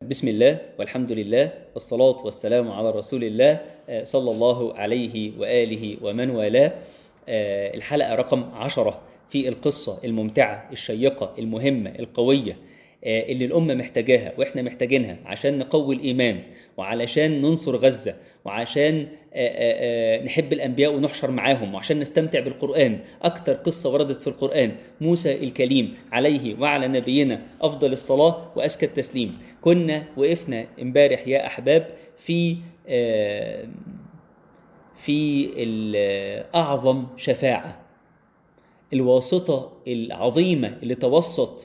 بسم الله والحمد لله والصلاة والسلام على رسول الله صلى الله عليه وآله ومن والاه الحلقة رقم عشرة في القصة الممتعة الشيقة المهمة القوية اللي الأمة محتاجاها وإحنا محتاجينها عشان نقوي الإيمان وعلشان ننصر غزة وعشان نحب الأنبياء ونحشر معاهم وعشان نستمتع بالقرآن أكتر قصة وردت في القرآن موسى الكليم عليه وعلى نبينا أفضل الصلاة وأزكى التسليم كنا وقفنا امبارح يا أحباب في في أعظم شفاعة الواسطة العظيمة اللي توسط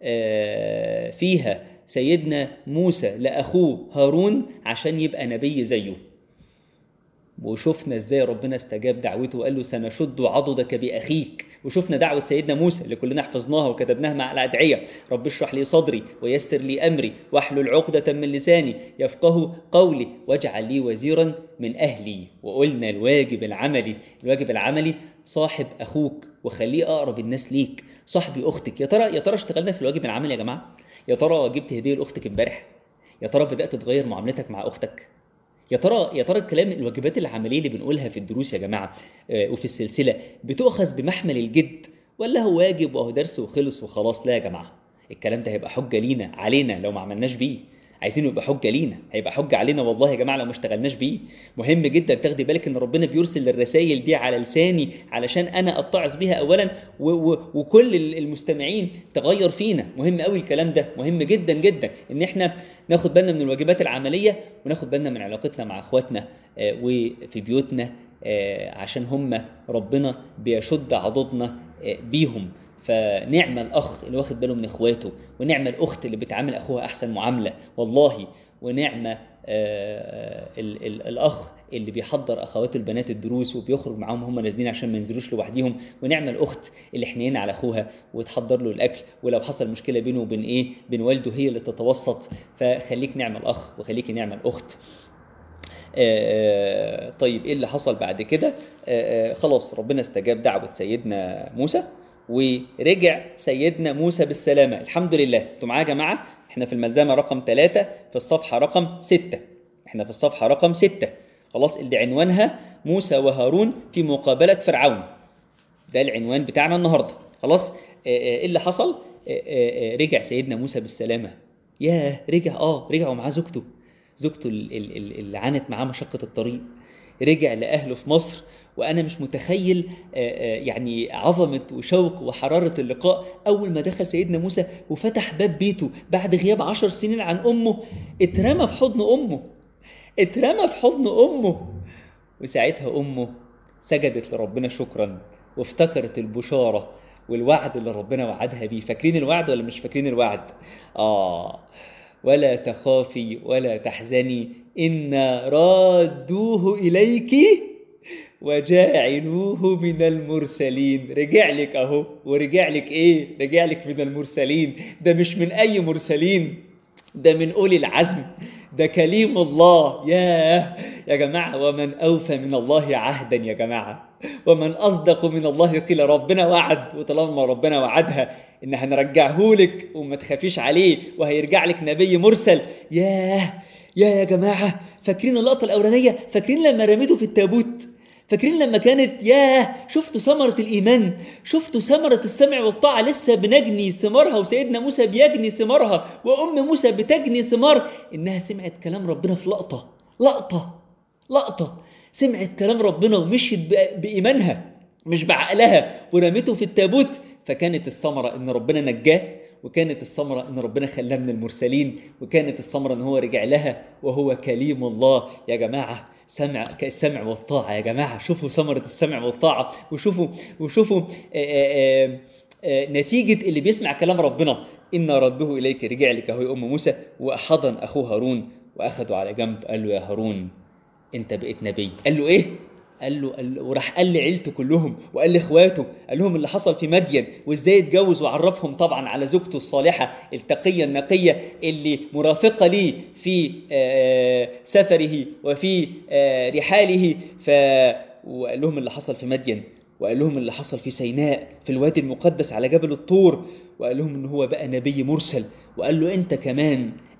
فيها سيدنا موسى لأخوه هارون عشان يبقى نبي زيه وشفنا ازاي ربنا استجاب دعوته وقال له سنشد عضدك بأخيك وشفنا دعوة سيدنا موسى اللي كلنا حفظناها وكتبناها مع الأدعية رب اشرح لي صدري ويسر لي أمري واحلل عقدة من لساني يفقه قولي واجعل لي وزيرا من أهلي وقلنا الواجب العملي الواجب العملي صاحب أخوك وخليه أقرب الناس ليك صاحبي أختك يا ترى يا ترى اشتغلنا في الواجب العملي يا جماعة يا ترى جبت هدية لأختك امبارح يا ترى بدأت تغير معاملتك مع أختك يا ترى يا ترى الكلام الواجبات العمليه اللي بنقولها في الدروس يا جماعه وفي السلسله بتؤخذ بمحمل الجد ولا هو واجب وهو درس وخلص وخلاص لا يا جماعه الكلام ده هيبقى حجه لينا علينا لو ما عملناش بيه عايزينه يبقى حجه لينا هيبقى حجه علينا والله يا جماعه لو ما اشتغلناش بيه مهم جدا تاخدي بالك ان ربنا بيرسل الرسائل دي على لساني علشان انا اتعظ بيها اولا و و وكل المستمعين تغير فينا مهم قوي الكلام ده مهم جدا جدا ان احنا ناخد بالنا من الواجبات العمليه وناخد بالنا من علاقتنا مع اخواتنا وفي بيوتنا عشان هم ربنا بيشد عضدنا بيهم فنعم الأخ اللي واخد باله من إخواته ونعم الأخت اللي بتعامل أخوها أحسن معاملة والله ونعم ال ال الأخ اللي بيحضر أخواته البنات الدروس وبيخرج معاهم هم نازلين عشان ما ينزلوش لوحديهم ونعم الأخت اللي حنينة على أخوها وتحضر له الأكل ولو حصل مشكلة بينه وبين إيه بين والده هي اللي تتوسط فخليك نعم الأخ وخليكي نعم الأخت آآ طيب إيه اللي حصل بعد كده خلاص ربنا استجاب دعوة سيدنا موسى ورجع سيدنا موسى بالسلامة الحمد لله انتوا معايا يا جماعة احنا في الملزمة رقم 3 في الصفحة رقم 6 احنا في الصفحة رقم 6 خلاص اللي عنوانها موسى وهارون في مقابلة فرعون ده العنوان بتاعنا النهاردة خلاص ايه اللي حصل رجع سيدنا موسى بالسلامة ياه رجع اه رجعوا معاه زوجته زوجته اللي عانت معاه مشقة الطريق رجع لأهله في مصر وأنا مش متخيل يعني عظمة وشوق وحرارة اللقاء أول ما دخل سيدنا موسى وفتح باب بيته بعد غياب عشر سنين عن أمه اترمى في حضن أمه اترمى في حضن أمه وساعتها أمه سجدت لربنا شكرا وافتكرت البشارة والوعد اللي ربنا وعدها بيه فاكرين الوعد ولا مش فاكرين الوعد آه ولا تخافي ولا تحزني إن رادوه إليك وجاعلوه من المرسلين رجع لك اهو ورجع لك ايه رجع لك من المرسلين ده مش من اي مرسلين ده من اولي العزم ده كليم الله ياه يا جماعة ومن أوفى من الله عهدا يا جماعة ومن أصدق من الله قيل ربنا وعد وطالما ربنا وعدها إن هنرجعه لك وما تخافيش عليه وهيرجع لك نبي مرسل ياه يا يا جماعة فاكرين اللقطة الأولانية فاكرين لما رميته في التابوت فاكرين لما كانت ياه شفتوا ثمرة الإيمان شفتوا ثمرة السمع والطاعة لسه بنجني ثمارها وسيدنا موسى بيجني ثمارها وأم موسى بتجني ثمار إنها سمعت كلام ربنا في لقطة لقطة لقطة سمعت كلام ربنا ومشيت بإيمانها مش بعقلها ورمته في التابوت فكانت الثمرة إن ربنا نجاه وكانت الثمرة إن ربنا خلاه من المرسلين وكانت الثمرة إن هو رجع لها وهو كليم الله يا جماعة سمع السمع والطاعة يا جماعة شوفوا ثمرة السمع والطاعة وشوفوا وشوفوا آآ آآ نتيجة اللي بيسمع كلام ربنا إن رده إليك رجع لك أهو أم موسى وحضن أخوه هارون وأخده على جنب قال له يا هارون أنت بقيت نبي قال له إيه؟ قال له, قال له وراح قال لعيلته كلهم وقال لاخواته قال لهم اللي حصل في مدين وازاي اتجوز وعرفهم طبعا على زوجته الصالحه التقيه النقيه اللي مرافقه ليه في سفره وفي رحاله ف وقال لهم اللي حصل في مدين وقال لهم اللي حصل في سيناء في الوادي المقدس على جبل الطور وقال لهم ان هو بقى نبي مرسل وقال له انت كمان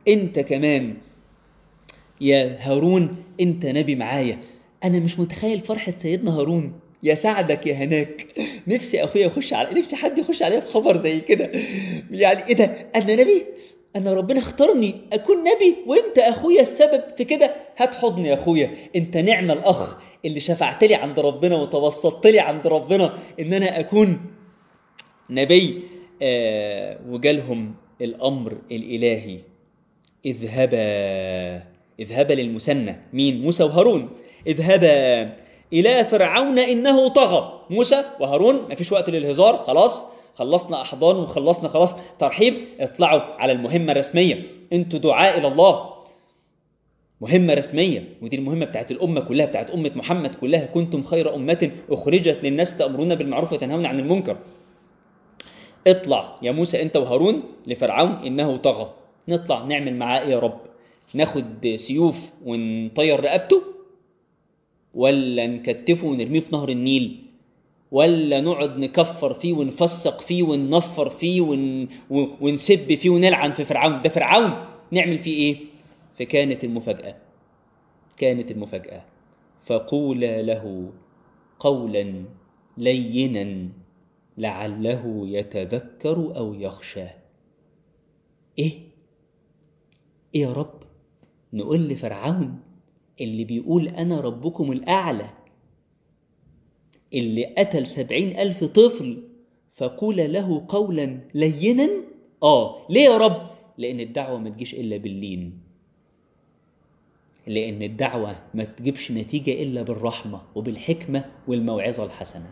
انت كمان يا هارون انت نبي معايا انا مش متخيل فرحة سيدنا هارون يا سعدك يا هناك نفسي اخويا يخش على نفسي حد يخش عليا في خبر زي كده يعني ايه ده انا نبي انا ربنا اختارني اكون نبي وانت اخويا السبب في كده هات حضني يا اخويا انت نعم الاخ اللي شفعت لي عند ربنا وتوسطت لي عند ربنا ان انا اكون نبي آه وجالهم الامر الالهي اذهبا اذهبا للمثنى مين موسى وهارون اذهبا الى فرعون انه طغى موسى وهارون ما فيش وقت للهزار خلاص خلصنا احضان وخلصنا خلاص ترحيب اطلعوا على المهمه الرسميه انتوا دعاء الى الله مهمه رسميه ودي المهمه بتاعت الامه كلها بتاعت امه محمد كلها كنتم خير امه اخرجت للناس تامرون بالمعروف وتنهون عن المنكر اطلع يا موسى انت وهارون لفرعون انه طغى نطلع نعمل معاه ايه يا رب ناخد سيوف ونطير رقبته ولا نكتفه ونرميه في نهر النيل ولا نقعد نكفر فيه ونفسق فيه وننفر فيه ون... ونسب فيه ونلعن في فرعون ده فرعون نعمل فيه ايه فكانت المفاجأة كانت المفاجأة فقولا له قولا لينا لعله يتذكر أو يخشى إيه؟ إيه يا رب؟ نقول لفرعون اللي بيقول أنا ربكم الأعلى اللي قتل سبعين ألف طفل فقول له قولا لينا آه ليه يا رب؟ لأن الدعوة ما تجيش إلا باللين لأن الدعوة ما تجيبش نتيجة إلا بالرحمة وبالحكمة والموعظة الحسنة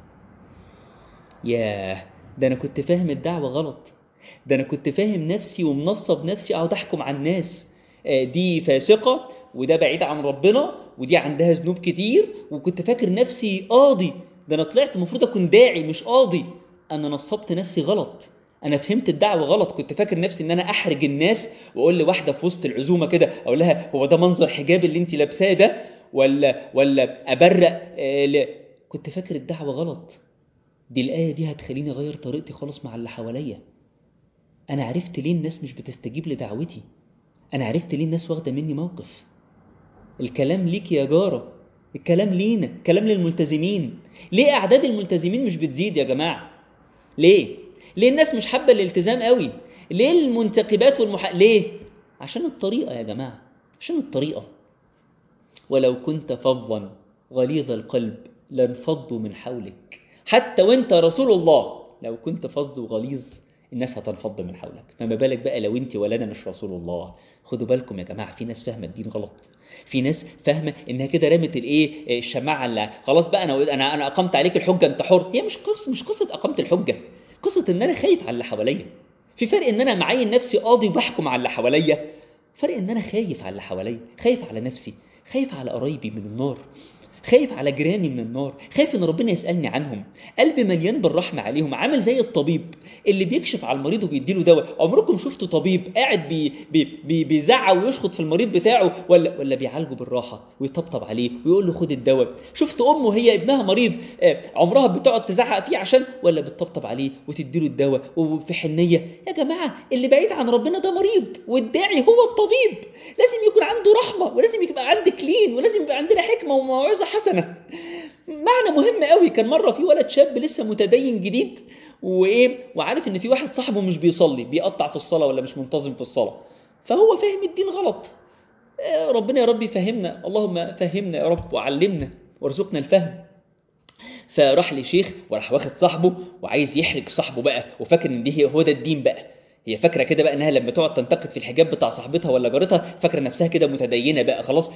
ياه ده أنا كنت فاهم الدعوة غلط ده أنا كنت فاهم نفسي ومنصب نفسي أقعد أحكم على الناس دي فاسقة وده بعيد عن ربنا ودي عندها ذنوب كتير وكنت فاكر نفسي قاضي ده أنا طلعت المفروض أكون داعي مش قاضي أنا نصبت نفسي غلط انا فهمت الدعوه غلط كنت فاكر نفسي ان انا احرج الناس واقول لواحده في وسط العزومه كده اقول لها هو ده منظر حجاب اللي انت لابساه ده ولا ولا ابرق آه ل... كنت فاكر الدعوه غلط دي الايه دي هتخليني اغير طريقتي خالص مع اللي حواليا انا عرفت ليه الناس مش بتستجيب لدعوتي انا عرفت ليه الناس واخده مني موقف الكلام ليك يا جاره الكلام لينا الكلام للملتزمين ليه اعداد الملتزمين مش بتزيد يا جماعه ليه ليه الناس مش حابه الالتزام قوي ليه المنتقبات والمح ليه عشان الطريقه يا جماعه عشان الطريقه ولو كنت فظا غليظ القلب لانفضوا من حولك حتى وانت رسول الله لو كنت فظ وغليظ الناس هتنفض من حولك فما بالك بقى لو انت ولا انا مش رسول الله خدوا بالكم يا جماعه في ناس فاهمه الدين غلط في ناس فاهمه انها كده رمت الايه الشماعه اللي خلاص بقى انا انا انا اقمت عليك الحجه انت حر هي مش قصه مش قصه اقمت الحجه قصة ان انا خايف على اللي حواليا في فرق ان انا معين نفسي قاضي وبحكم على اللي حواليا فرق ان انا خايف على اللي حواليا خايف على نفسي خايف على قرايبي من النار خايف على جيراني من النار خايف ان ربنا يسالني عنهم قلبي مليان بالرحمه عليهم عامل زي الطبيب اللي بيكشف على المريض وبيديله دواء عمركم شفتوا طبيب قاعد بي بي بي بيزعق ويشخط في المريض بتاعه ولا ولا بيعالجه بالراحه ويطبطب عليه ويقول له خد الدواء شفت ام وهي ابنها مريض عمرها بتقعد تزعق فيه عشان ولا بتطبطب عليه وتديله الدواء وفي حنيه يا جماعه اللي بعيد عن ربنا ده مريض والداعي هو الطبيب لازم يكون عنده رحمه ولازم يبقى عندك لين ولازم يبقى عندنا حكمه وموعظه حسنه معنى مهم قوي كان مره في ولد شاب لسه متدين جديد وايه وعارف ان في واحد صاحبه مش بيصلي بيقطع في الصلاه ولا مش منتظم في الصلاه فهو فاهم الدين غلط ربنا يا رب يفهمنا اللهم فهمنا يا رب وعلمنا وارزقنا الفهم فراح لشيخ وراح واخد صاحبه وعايز يحرج صاحبه بقى وفاكر ان دي هو ده الدين بقى هي فاكره كده بقى انها لما تقعد تنتقد في الحجاب بتاع صاحبتها ولا جارتها فاكره نفسها كده متدينه بقى خلاص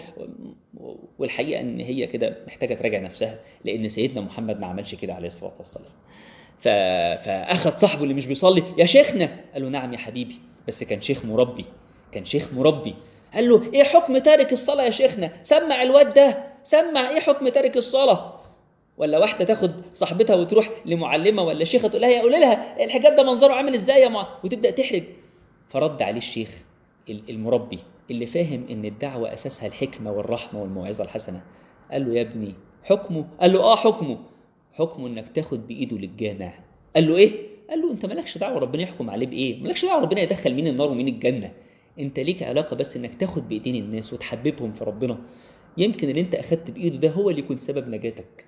والحقيقه ان هي كده محتاجه تراجع نفسها لان سيدنا محمد ما عملش كده عليه الصلاه والسلام ف... فاخذ صاحبه اللي مش بيصلي يا شيخنا قال له نعم يا حبيبي بس كان شيخ مربي كان شيخ مربي قال له ايه حكم تارك الصلاه يا شيخنا سمع الواد ده سمع ايه حكم تارك الصلاه ولا واحده تاخد صاحبتها وتروح لمعلمه ولا شيخه تقول لها يا قول لها الحجاب ده منظره عامل ازاي يا مع... وتبدا تحرج فرد عليه الشيخ المربي اللي فاهم ان الدعوه اساسها الحكمه والرحمه والموعظه الحسنه قال له يا ابني حكمه قال له اه حكمه حكمه انك تاخد بايده للجامع قال له ايه قال له انت مالكش دعوه ربنا يحكم عليه بايه مالكش دعوه ربنا يدخل مين النار ومين الجنه انت ليك علاقة بس انك تاخد بايدين الناس وتحببهم في ربنا يمكن اللي انت اخدت بايده ده هو اللي يكون سبب نجاتك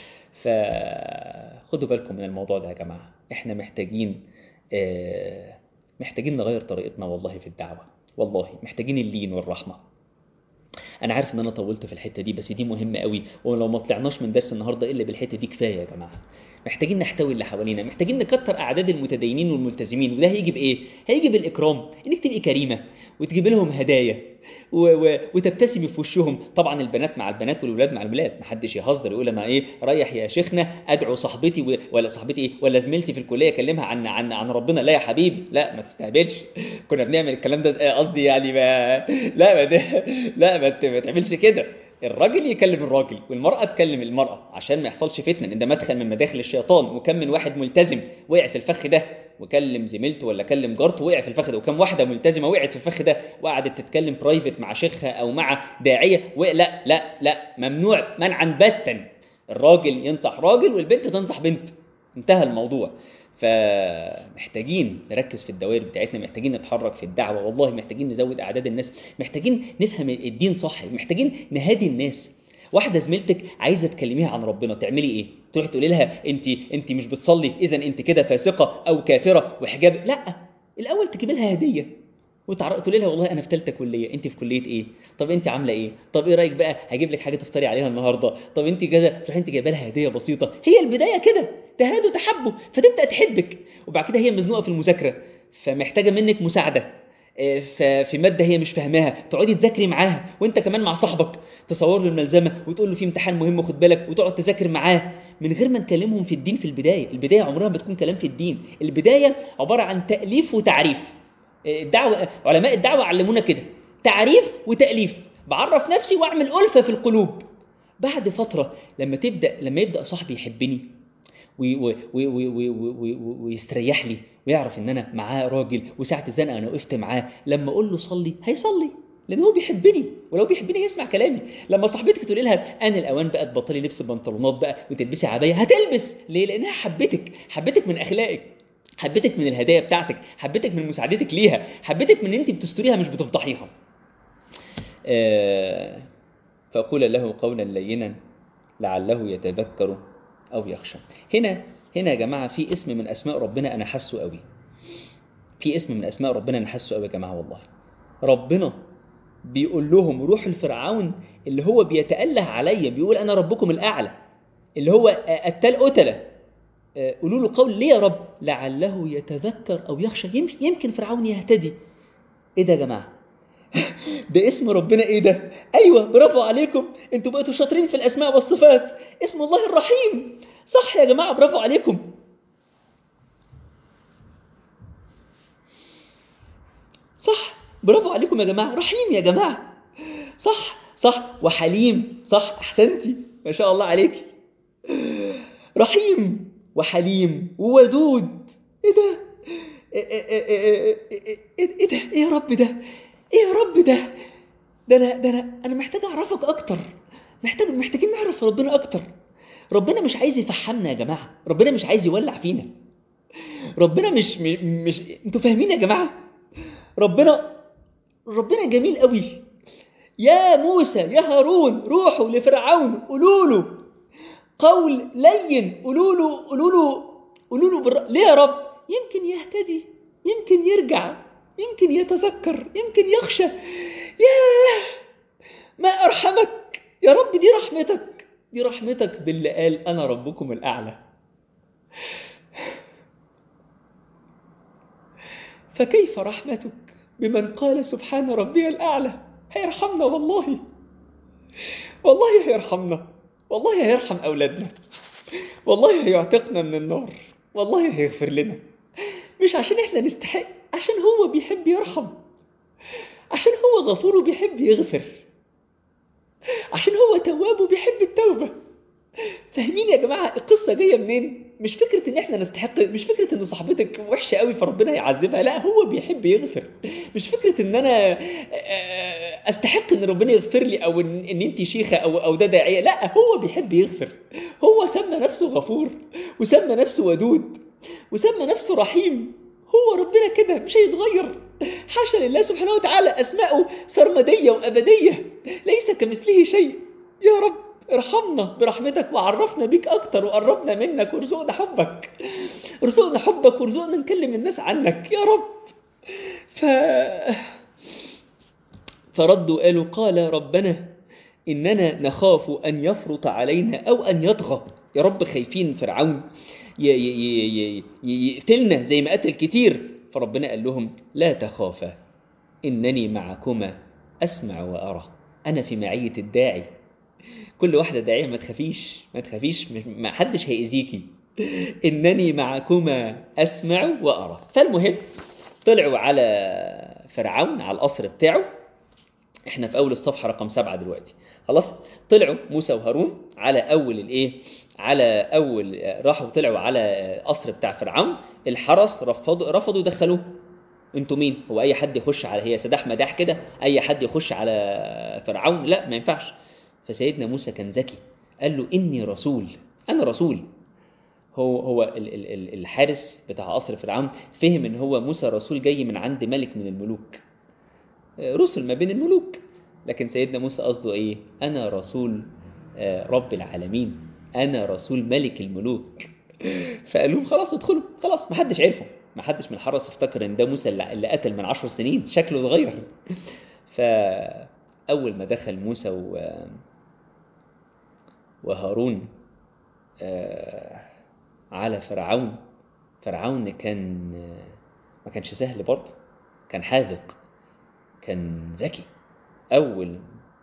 فخدوا بالكم من الموضوع ده يا جماعة احنا محتاجين آه، محتاجين نغير طريقتنا والله في الدعوة والله محتاجين اللين والرحمة انا عارف ان انا طولت في الحته دي بس دي مهمه قوي ولو ما طلعناش من درس النهارده الا بالحته دي كفايه يا جماعه محتاجين نحتوي اللي حوالينا محتاجين نكتر اعداد المتدينين والملتزمين وده هيجي بايه هيجي بالاكرام انك تبقي كريمه وتجيب لهم هدايا و... و... وتبتسمي في وشهم طبعا البنات مع البنات والولاد مع الولاد محدش يهزر يقول انا ايه رايح يا شيخنا ادعو صاحبتي و... ولا صاحبتي ايه ولا زميلتي في الكليه اكلمها عن عن عن ربنا لا يا حبيبي لا ما تستهبلش كنا بنعمل الكلام ده آه، قصدي يعني ما لا ما ده... لا ما, ت... ما تعملش كده الراجل يكلم الراجل والمرأة تكلم المرأة عشان ما يحصلش فتنة ان ده مدخل من مداخل الشيطان وكم من واحد ملتزم وقع في الفخ ده وكلم زميلته ولا كلم جارته وقع في الفخ ده وكم واحدة ملتزمة وقعت في الفخ ده وقعدت تتكلم برايفت مع شيخها او مع داعية وق- لا لا لا ممنوع منعا باتا الراجل ينصح راجل والبنت تنصح بنت انتهى الموضوع فمحتاجين نركز في الدوائر بتاعتنا محتاجين نتحرك في الدعوة والله محتاجين نزود أعداد الناس محتاجين نفهم الدين صح محتاجين نهادي الناس واحدة زميلتك عايزة تكلميها عن ربنا تعملي ايه تروحي تقولي لها انت انت مش بتصلي اذا انت كده فاسقة او كافرة وحجاب لا الاول تجيب لها هدية وتعرف تقولي لها والله انا في ثالثه كليه انت في كليه ايه طب انت عامله ايه طب ايه رايك بقى هجيب لك حاجه تفطري عليها النهارده طب انت كذا تروحي انت جايبه لها هديه بسيطه هي البدايه كده تهادوا تحبوا فتبدا تحبك وبعد كده هي مزنوقه في المذاكره فمحتاجه منك مساعده آه، ففي ماده هي مش فاهماها تقعدي تذاكري معاها وانت كمان مع صاحبك تصور له الملزمه وتقول له في امتحان مهم خد بالك وتقعد تذاكر معاه من غير ما نكلمهم في الدين في البدايه البدايه عمرها ما بتكون كلام في الدين البدايه عباره عن تاليف وتعريف الدعوة علماء الدعوة علمونا كده تعريف وتأليف بعرف نفسي واعمل ألفة في القلوب بعد فترة لما تبدأ لما يبدأ صاحبي يحبني وي- وي- وي- وي- وي- وي- وي- ويستريح لي ويعرف ان انا معاه راجل وساعة الزنقة انا وقفت معاه لما اقول له صلي هيصلي لان هو بيحبني ولو بيحبني هيسمع كلامي لما صاحبتك تقولي لها انا الاوان بقى تبطلي لبس بنطلونات بقى وتلبسي عبايه هتلبس ليه لانها حبتك حبتك من اخلاقك حبتك من الهدايا بتاعتك حبتك من مساعدتك ليها حبتك من ان انت بتستريها مش بتفضحيها آه، فقول له قولا لينا لعله يتذكر او يخشى هنا هنا يا جماعه في اسم من اسماء ربنا انا حاسه قوي في اسم من اسماء ربنا انا حاسه قوي يا جماعه والله ربنا بيقول لهم روحوا لفرعون اللي هو بيتأله عليا بيقول انا ربكم الاعلى اللي هو آه، التل قتله آه، قولوا له قول ليه يا رب لعله يتذكر او يخشى يمكن يمكن فرعون يهتدي ايه ده يا جماعه ده اسم ربنا ايه ده ايوه برافو عليكم انتوا بقيتوا شاطرين في الاسماء والصفات اسم الله الرحيم صح يا جماعه برافو عليكم صح برافو عليكم يا جماعه رحيم يا جماعه صح صح وحليم صح احسنتي ما شاء الله عليكي رحيم وحليم وودود ايه ده ايه, إيه, إيه, إيه, إيه, إيه ده ايه يا رب ده ايه يا رب ده ده انا ده انا انا محتاج اعرفك اكتر محتاج محتاجين نعرف ربنا اكتر ربنا مش عايز يفحمنا يا جماعه ربنا مش عايز يولع فينا ربنا مش مش, مش... انتوا فاهمين يا جماعه ربنا ربنا جميل قوي يا موسى يا هارون روحوا لفرعون قولوا له قول لين قولوا له قولوا له قولوا له بالر... ليه يا رب يمكن يهتدي يمكن يرجع يمكن يتذكر يمكن يخشى ياه ما ارحمك يا رب دي رحمتك دي رحمتك باللي قال انا ربكم الاعلى فكيف رحمتك بمن قال سبحان ربي الاعلى هيرحمنا والله والله هيرحمنا والله هيرحم أولادنا والله هيعتقنا من النار والله هيغفر لنا مش عشان احنا نستحق عشان هو بيحب يرحم عشان هو غفور وبيحب يغفر عشان هو تواب وبيحب التوبة فاهمين يا جماعة القصة جاية منين؟ مش فكرة ان احنا نستحق مش فكرة ان صاحبتك وحشة قوي فربنا يعذبها لا هو بيحب يغفر مش فكرة ان انا استحق ان ربنا يغفر لي او ان, إن انت شيخة او او ده داعية لا هو بيحب يغفر هو سمى نفسه غفور وسمى نفسه ودود وسمى نفسه رحيم هو ربنا كده مش هيتغير حاشا لله سبحانه وتعالى أسماؤه سرمدية وأبدية ليس كمثله شيء يا رب ارحمنا برحمتك وعرفنا بيك أكتر وقربنا منك وارزقنا حبك ارزقنا حبك وارزقنا نكلم الناس عنك يا رب ف... فردوا قالوا قال ربنا إننا نخاف أن يفرط علينا أو أن يطغى يا رب خايفين فرعون يقتلنا زي ما قتل كتير فربنا قال لهم لا تخافا إنني معكما أسمع وأرى أنا في معية الداعي كل واحدة داعية ما تخافيش ما تخافيش ما حدش هيأذيكي إنني معكما أسمع وأرى فالمهم طلعوا على فرعون على القصر بتاعه احنا في أول الصفحة رقم سبعة دلوقتي خلاص طلعوا موسى وهارون على أول الإيه على أول راحوا طلعوا على قصر بتاع فرعون الحرس رفضوا رفضوا يدخلوه انتوا مين هو اي حد يخش على هي سداح مداح كده اي حد يخش على فرعون لا ما ينفعش فسيدنا موسى كان ذكي قال له اني رسول انا رسول هو هو ال ال ال الحارس بتاع قصر فرعون فهم ان هو موسى رسول جاي من عند ملك من الملوك رسل ما بين الملوك لكن سيدنا موسى قصده ايه انا رسول رب العالمين انا رسول ملك الملوك فقال لهم خلاص ادخلوا خلاص ما حدش عرفه ما حدش من الحرس افتكر ان ده موسى اللي قتل من عشر سنين شكله اتغير فاول ما دخل موسى و... وهارون على فرعون فرعون كان ما كانش سهل برضه كان حاذق كان ذكي أول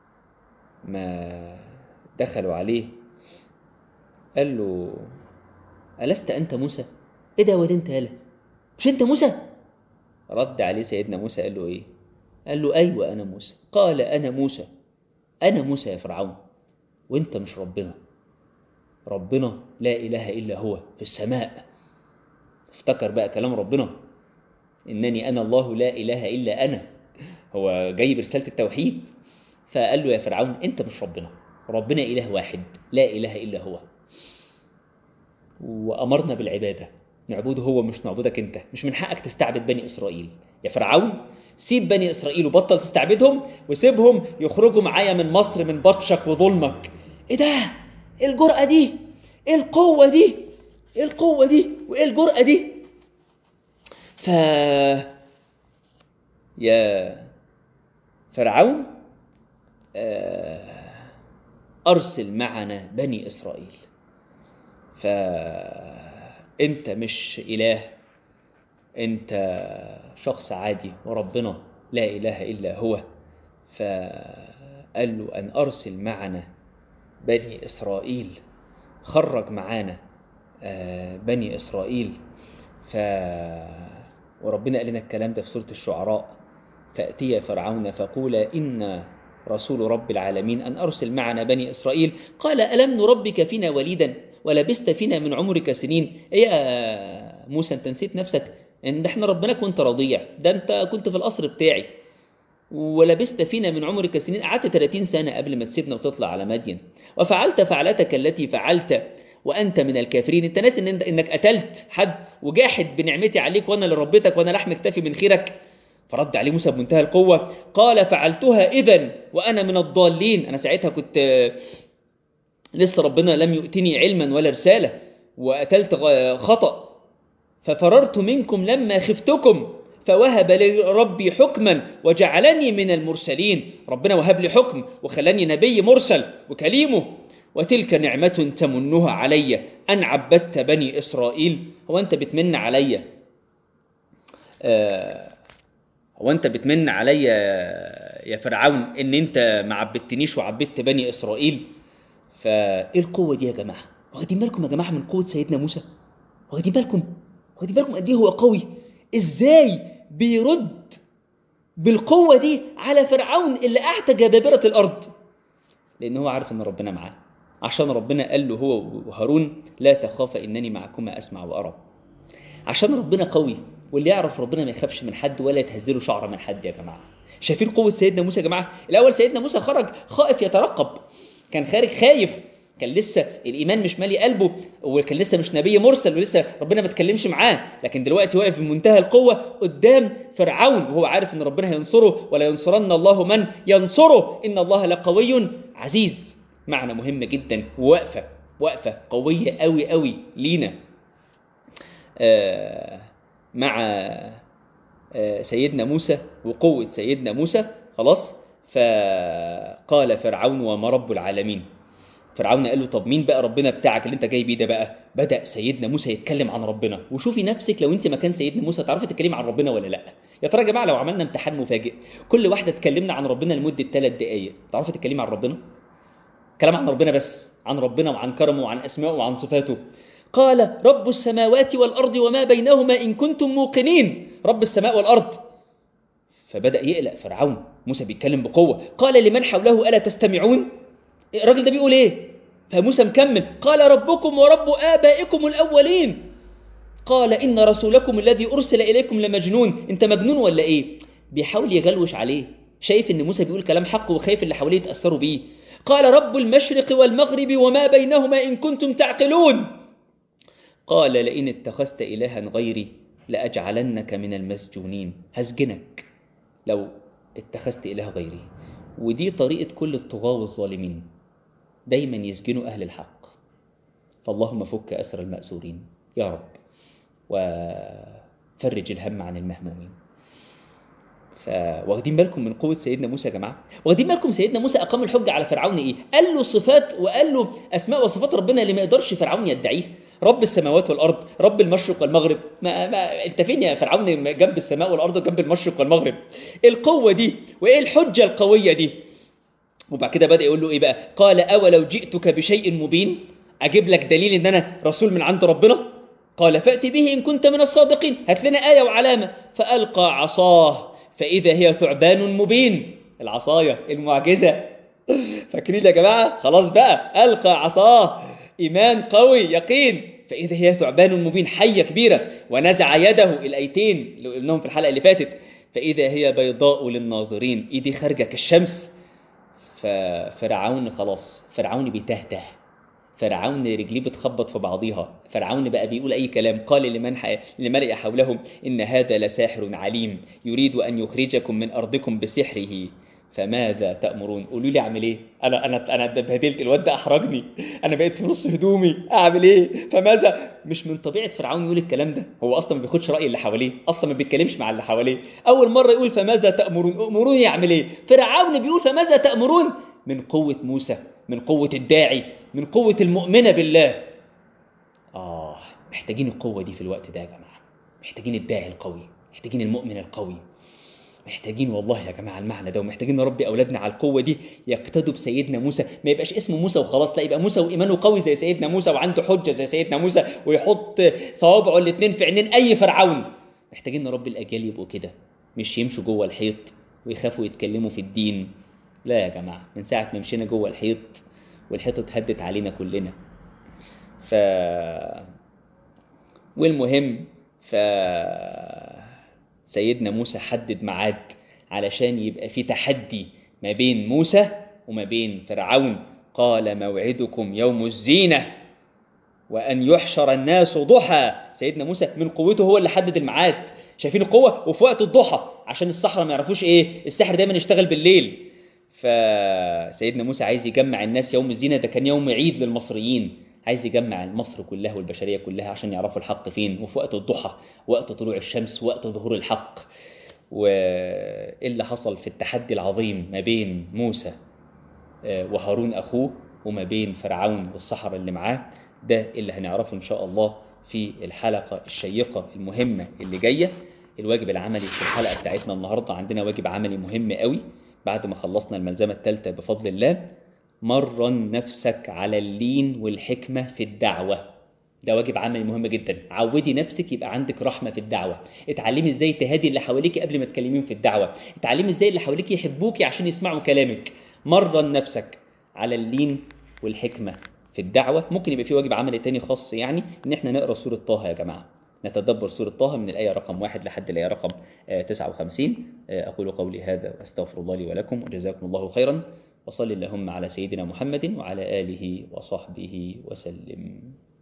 ما دخلوا عليه قال له ألست أنت موسى؟ إيه ده ودي أنت يالا؟ مش أنت موسى؟ رد عليه سيدنا موسى قال له إيه؟ قال له أيوة أنا موسى قال أنا موسى أنا موسى يا فرعون وأنت مش ربنا ربنا لا إله إلا هو في السماء افتكر بقى كلام ربنا إنني أنا الله لا إله إلا أنا هو جاي برسالة التوحيد فقال له يا فرعون أنت مش ربنا ربنا إله واحد لا إله إلا هو وأمرنا بالعبادة نعبده هو مش نعبدك أنت مش من حقك تستعبد بني إسرائيل يا فرعون سيب بني إسرائيل وبطل تستعبدهم وسيبهم يخرجوا معايا من مصر من بطشك وظلمك إيه ده؟ إيه الجرأة دي؟ إيه القوة دي؟ إيه القوة دي؟ وإيه الجرأة دي؟ ف يا فرعون أرسل معنا بني إسرائيل فأنت مش إله أنت شخص عادي وربنا لا إله إلا هو فقال له أن أرسل معنا بني إسرائيل خرج معانا بني إسرائيل ف وربنا قال لنا الكلام ده في سورة الشعراء فأتي فرعون فقول إن رسول رب العالمين أن أرسل معنا بني إسرائيل قال ألم نربك فينا وليدا ولبست فينا من عمرك سنين إيه يا موسى أنت نسيت نفسك إن إحنا ربناك وأنت رضيع ده أنت كنت في القصر بتاعي ولبست فينا من عمرك سنين قعدت 30 سنة قبل ما تسيبنا وتطلع على مدين وفعلت فعلتك التي فعلت وأنت من الكافرين أنت ناس إن إنك قتلت حد وجاحد بنعمتي عليك وأنا اللي ربيتك وأنا لحم اكتفي من خيرك فرد عليه موسى بمنتهى القوة قال فعلتها إذا وأنا من الضالين أنا ساعتها كنت لسه ربنا لم يؤتني علما ولا رسالة وقتلت خطأ ففررت منكم لما خفتكم فوهب لي ربي حكما وجعلني من المرسلين ربنا وهب لي حكم وخلاني نبي مرسل وكليمه وتلك نعمة تمنها علي أن عبدت بني إسرائيل هو أنت بتمن علي آه هو أنت بتمن علي يا فرعون إن أنت ما عبدتنيش وعبدت بني إسرائيل فإيه القوة دي يا جماعة واخدين بالكم يا جماعة من قوة سيدنا موسى واخدين بالكم واخدين بالكم قد إيه هو قوي إزاي بيرد بالقوة دي على فرعون اللي أعتى جبابرة الأرض لأن هو عارف إن ربنا معاه عشان ربنا قال له هو وهارون لا تخاف إنني معكما أسمع وأرى عشان ربنا قوي واللي يعرف ربنا ما يخافش من حد ولا يتهزله شعره من حد يا جماعة شايفين قوة سيدنا موسى يا جماعة الأول سيدنا موسى خرج خائف يترقب كان خارج خايف كان لسه الإيمان مش مالي قلبه وكان لسه مش نبي مرسل ولسه ربنا ما اتكلمش معاه لكن دلوقتي واقف بمنتهى القوة قدام فرعون وهو عارف إن ربنا هينصره ولا ينصرن الله من ينصره إن الله لقوي عزيز معنى مهم جدا ووقفة وقفة قوية قوي قوي لينا آه مع آه سيدنا موسى وقوة سيدنا موسى خلاص فقال فرعون وما رب العالمين فرعون قال له طب مين بقى ربنا بتاعك اللي انت جاي بيه ده بقى بدأ سيدنا موسى يتكلم عن ربنا وشوفي نفسك لو انت مكان سيدنا موسى تعرفي تتكلمي عن ربنا ولا لا يا ترى يا جماعه لو عملنا امتحان مفاجئ كل واحده اتكلمنا عن ربنا لمده ثلاث دقائق تعرفي تتكلمي عن ربنا كلام عن ربنا بس عن ربنا وعن كرمه وعن اسمائه وعن صفاته قال رب السماوات والارض وما بينهما ان كنتم موقنين رب السماء والارض فبدأ يقلق فرعون موسى بيتكلم بقوة قال لمن حوله ألا تستمعون الراجل ده بيقول ايه فموسى مكمل قال ربكم ورب آبائكم الأولين قال إن رسولكم الذي أرسل إليكم لمجنون أنت مجنون ولا إيه بيحاول يغلوش عليه شايف إن موسى بيقول كلام حق وخايف اللي حواليه يتأثروا بيه قال رب المشرق والمغرب وما بينهما إن كنتم تعقلون قال لئن اتخذت إلها غيري لأجعلنك من المسجونين هسجنك لو اتخذت إله غيري ودي طريقة كل الطغاة والظالمين دايما يسجنوا أهل الحق فاللهم فك أسر المأسورين يا رب وفرج الهم عن المهمومين فواخدين بالكم من قوة سيدنا موسى يا جماعة واخدين بالكم سيدنا موسى أقام الحجة على فرعون إيه قال له صفات وقال له أسماء وصفات ربنا اللي ما يقدرش فرعون يدعيه رب السماوات والأرض رب المشرق والمغرب ما, ما أنت فين يا فرعون جنب السماء والأرض وجنب المشرق والمغرب القوة دي وإيه الحجة القوية دي وبعد كده بدأ يقول له إيه بقى قال أولو جئتك بشيء مبين أجيب لك دليل إن أنا رسول من عند ربنا قال فأتي به إن كنت من الصادقين هات لنا آية وعلامة فألقى عصاه فإذا هي ثعبان مبين العصاية المعجزة فاكرين يا جماعة خلاص بقى ألقى عصاه إيمان قوي يقين فإذا هي ثعبان مبين حية كبيرة ونزع يده الأيتين اللي قلناهم في الحلقة اللي فاتت فإذا هي بيضاء للناظرين إيدي خارجة كالشمس ففرعون خلاص فرعون بيتهته فرعون رجليه بتخبط في بعضيها فرعون بقى بيقول أي كلام قال لمن ح... لملئ حولهم إن هذا لساحر عليم يريد أن يخرجكم من أرضكم بسحره فماذا تأمرون قولوا لي أعمل إيه أنا أنا أنا بهدلت الواد ده أحرجني أنا بقيت في نص هدومي أعمل إيه فماذا مش من طبيعة فرعون يقول الكلام ده هو أصلا ما بياخدش رأي اللي حواليه أصلا ما بيتكلمش مع اللي حواليه أول مرة يقول فماذا تأمرون أمروني يعمل إيه فرعون بيقول فماذا تأمرون من قوة موسى من قوة الداعي من قوة المؤمنة بالله آه محتاجين القوة دي في الوقت ده يا جماعة محتاجين الداعي القوي محتاجين المؤمن القوي محتاجين والله يا جماعة المعنى ده ومحتاجين نربي أولادنا على القوة دي يقتدوا بسيدنا موسى ما يبقاش اسمه موسى وخلاص لا يبقى موسى وإيمانه قوي زي سيدنا موسى وعنده حجة زي سيدنا موسى ويحط صوابعه الاثنين في عينين أي فرعون محتاجين نربي الأجيال يبقوا كده مش يمشوا جوه الحيط ويخافوا يتكلموا في الدين لا يا جماعة من ساعة ما مشينا جوه الحيط والحيطة اتهدت علينا كلنا ف والمهم ف سيدنا موسى حدد ميعاد علشان يبقى في تحدي ما بين موسى وما بين فرعون قال موعدكم يوم الزينة وأن يحشر الناس ضحى سيدنا موسى من قوته هو اللي حدد الميعاد شايفين القوة وفي وقت الضحى عشان الصحراء ما يعرفوش ايه السحر دايما يشتغل بالليل فسيدنا موسى عايز يجمع الناس يوم الزينة ده كان يوم عيد للمصريين عايز يجمع مصر كلها والبشرية كلها عشان يعرفوا الحق فين وفي وقت الضحى وقت طلوع الشمس وقت ظهور الحق وإيه اللي حصل في التحدي العظيم ما بين موسى وهارون أخوه وما بين فرعون والسحرة اللي معاه ده اللي هنعرفه إن شاء الله في الحلقة الشيقة المهمة اللي جاية الواجب العملي في الحلقة بتاعتنا النهاردة عندنا واجب عملي مهم قوي بعد ما خلصنا الملزمة الثالثة بفضل الله مرن نفسك على اللين والحكمة في الدعوة ده واجب عملي مهم جدا عودي نفسك يبقى عندك رحمة في الدعوة اتعلمي ازاي تهادي اللي حواليك قبل ما تكلميهم في الدعوة اتعلمي ازاي اللي حواليك يحبوكي عشان يسمعوا كلامك مرن نفسك على اللين والحكمة في الدعوة ممكن يبقى في واجب عملي تاني خاص يعني ان احنا نقرأ سورة طه يا جماعة نتدبر سورة طه من الآية رقم واحد لحد الآية رقم 59 أقول قولي هذا وأستغفر الله لي ولكم وجزاكم الله خيرا وصل اللهم على سيدنا محمد وعلى آله وصحبه وسلم